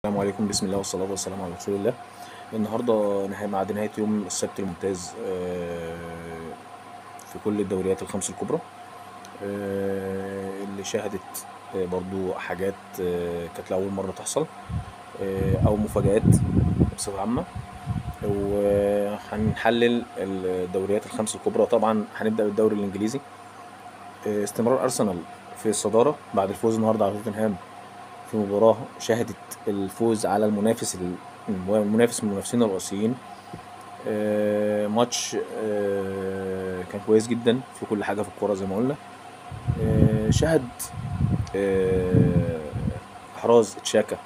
السلام عليكم بسم الله والصلاة والسلام على رسول الله النهاردة نهاية بعد نهاية يوم السبت الممتاز آه، في كل الدوريات الخمس الكبرى آه، اللي شهدت آه، برضو حاجات آه، كانت لأول مرة تحصل آه، أو مفاجآت بصفة عامة وهنحلل الدوريات الخمس الكبرى طبعا هنبدأ بالدوري الإنجليزي آه، استمرار أرسنال في الصدارة بعد الفوز النهاردة على توتنهام في مباراة شهدت الفوز على المنافس ال- المنافس من المنافسين الرئيسيين آه، ماتش آه، كان كويس جدا في كل حاجة في الكورة زي ما قلنا آه، شهد آه، إحراز تشاكا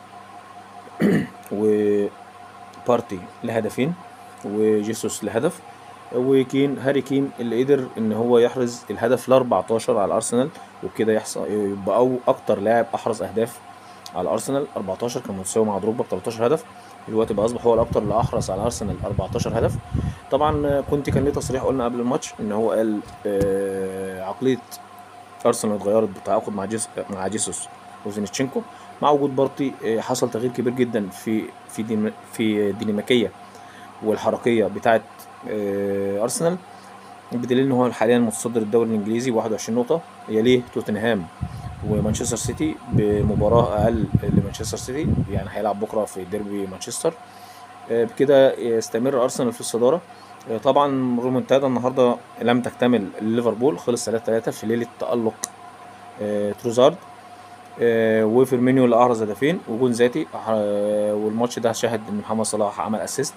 وبارتي لهدفين وجيسوس لهدف وكين هاري كين اللي قدر ان هو يحرز الهدف ال 14 على الارسنال وبكده يحصل يبقى او اكتر لاعب احرز اهداف على الارسنال 14 كان متساوي مع دروجبا ب 13 هدف دلوقتي بقى اصبح هو الاكتر اللي احرز على ارسنال 14 هدف طبعا كنت كان ليه تصريح قلنا قبل الماتش ان هو قال آه، عقليه ارسنال اتغيرت بالتعاقد مع جيس مع جيسوس وزينتشينكو مع وجود بارتي آه، حصل تغيير كبير جدا في في ديم في الديناميكيه والحركيه بتاعه آه، ارسنال بدليل ان هو حاليا متصدر الدوري الانجليزي 21 نقطه يليه توتنهام ومانشستر سيتي بمباراه اقل لمانشستر سيتي يعني هيلعب بكره في ديربي مانشستر آه، بكده يستمر ارسنال في الصداره آه، طبعا رومنتادا النهارده لم تكتمل ليفربول خلص 3 3 في ليله تالق آه، تروزارد آه، وفيرمينيو اللي احرز هدفين وجون ذاتي آه، والماتش ده شهد ان محمد صلاح عمل اسيست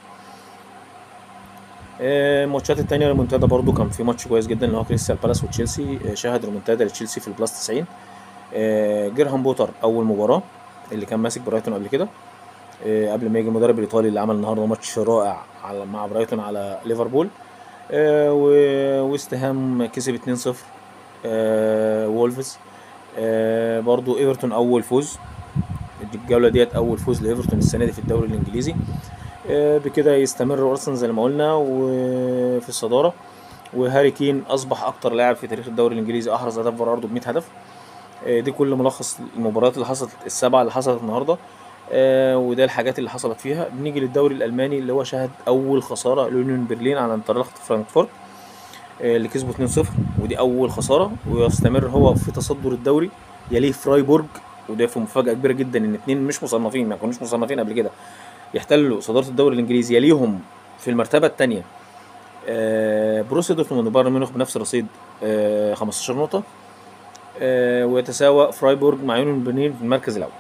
آه، الماتشات التانية ريمونتادا برضو كان في ماتش كويس جدا اللي هو كريستال بالاس وتشيلسي آه، شهد ريمونتادا لتشيلسي في البلاس 90 آه، جيرهام بوتر اول مباراة اللي كان ماسك برايتون قبل كده آه، قبل ما يجي المدرب الايطالي اللي عمل النهارده ماتش رائع على مع برايتون على ليفربول آه، و- ويست كسب 2-0 آه، وولفز آه، برضو ايفرتون اول فوز الجولة ديت اول فوز لايفرتون السنة دي في الدوري الانجليزي آه، بكده يستمر ارسنال زي ما قلنا وفي الصداره وهاري كين اصبح اكتر لاعب في تاريخ الدوري الانجليزي احرز هدف برضه ب 100 هدف آه، دي كل ملخص المباريات اللي حصلت السبعه اللي حصلت النهارده آه، وده الحاجات اللي حصلت فيها بنيجي للدوري الالماني اللي هو شهد اول خساره ليونيون برلين على انطلاقه فرانكفورت آه، اللي كسبوا 2-0 ودي اول خساره ويستمر هو في تصدر الدوري يليه فرايبورج وده في مفاجاه كبيره جدا ان اتنين مش مصنفين ما كانوش مصنفين قبل كده يحتلوا صداره الدوري الانجليزي يليهم في المرتبه الثانيه بروسيا دورتموند وبايرن ميونخ بنفس الرصيد آه، 15 نقطه آه، ويتساوى فرايبورج مع يونيون برلين في المركز الاول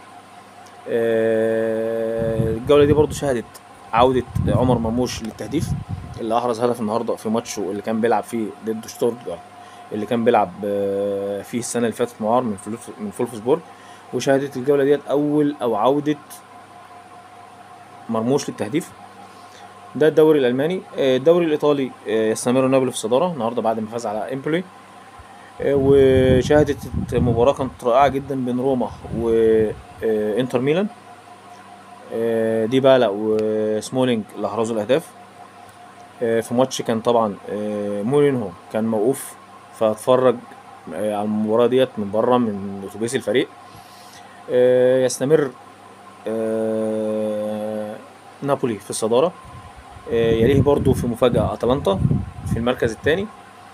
آه، الجوله دي برضو شهدت عوده عمر مرموش للتهديف اللي احرز هدف النهارده في ماتشه اللي كان بيلعب فيه ضد شتوتجارت اللي كان بيلعب آه، فيه السنه اللي فاتت معار من فلوف من فولفسبورج وشهدت الجوله ديت اول او عوده مرموش للتهديف ده الدوري الالماني آه، الدوري الايطالي آه، يستمر نابولي في الصداره النهارده بعد ما فاز على امبولي آه، وشهدت مباراه كانت رائعه جدا بين روما وانتر ميلان آه، ديبالا وسمولينج اللي احرزوا الاهداف آه، في ماتش كان طبعا آه، مورينهو كان موقوف فاتفرج آه، على المباراه ديت من بره من اتوبيس الفريق آه، يستمر آه، نابولي في الصدارة آه، يليه برضو في مفاجأة أتلانتا في المركز الثاني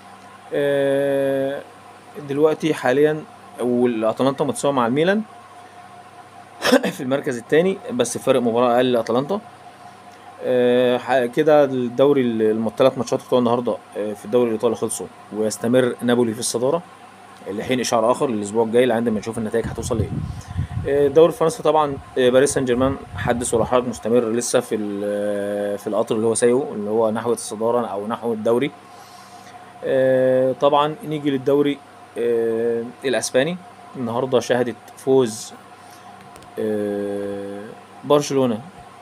دلوقتي حاليا والأتلانتا متساوي مع الميلان في المركز الثاني بس فرق مباراة أقل لأتلانتا آه، ح- كده الدوري الثلاث ماتشات بتوع النهارده آه، في الدوري الإيطالي خلصوا ويستمر نابولي في الصدارة لحين إشعار آخر الأسبوع الجاي لعند ما نشوف النتائج هتوصل لإيه آه، الدوري الفرنسي طبعا آه، باريس سان جيرمان حدث ولا حرج مستمر لسه في ال- في القطر اللي هو سايقه اللي هو نحو الصداره او نحو الدوري آه، طبعا نيجي للدوري آه، الاسباني النهارده شهدت فوز آه، برشلونه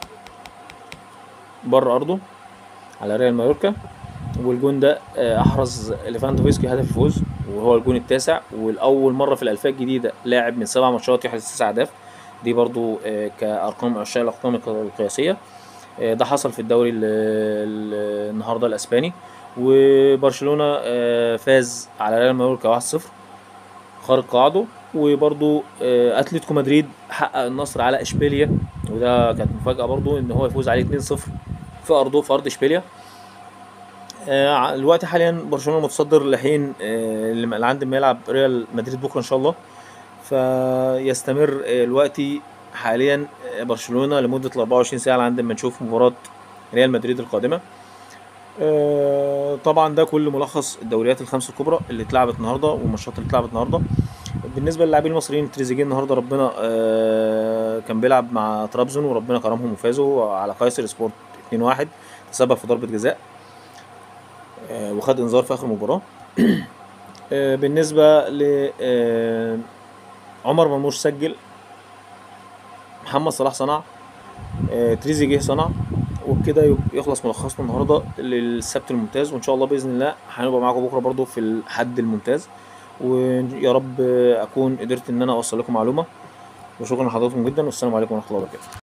بره ارضه على ريال مايوركا والجون ده آه، احرز ليفاندوفسكي هدف الفوز وهو الجون التاسع والاول مره في الالفيه الجديده لاعب من سبع ماتشات يحرز تسع اهداف دي برضو آه، كارقام عشاق الارقام القياسيه آه، ده حصل في الدوري ال- ال- النهارده الاسباني وبرشلونه آه، فاز على ريال مايوركا 1-0 خارج قاعده وبرضو آه، اتلتيكو مدريد حقق النصر على اشبيليا وده كانت مفاجاه برضو ان هو يفوز عليه 2-0 في ارضه في ارض اشبيليا آه، ع- الوقت حاليا برشلونه متصدر لحين آه، اللي عند ما يلعب ريال مدريد بكره ان شاء الله فيستمر آه، الوقت حاليا آه، برشلونه لمده ال 24 ساعه لعند ما نشوف مباراه ريال مدريد القادمه آه، طبعا ده كل ملخص الدوريات الخمس الكبرى اللي اتلعبت النهارده والماتشات اللي اتلعبت النهارده بالنسبه للاعبين المصريين تريزيجيه النهارده ربنا آه، كان بيلعب مع ترابزون وربنا كرمهم وفازوا على قيصر سبورت 2-1 تسبب في ضربه جزاء آه، وخد انذار في اخر مباراه آه، بالنسبه ل آه، عمر مرموش سجل محمد صلاح صنع آه، تريزيجيه صنع وبكده يب- يخلص ملخصنا النهارده للسبت الممتاز وان شاء الله باذن الله هنبقى معاكم بكره برضو في الحد الممتاز ويا رب اكون قدرت ان انا اوصل لكم معلومه وشكرا لحضراتكم جدا والسلام عليكم ورحمه الله وبركاته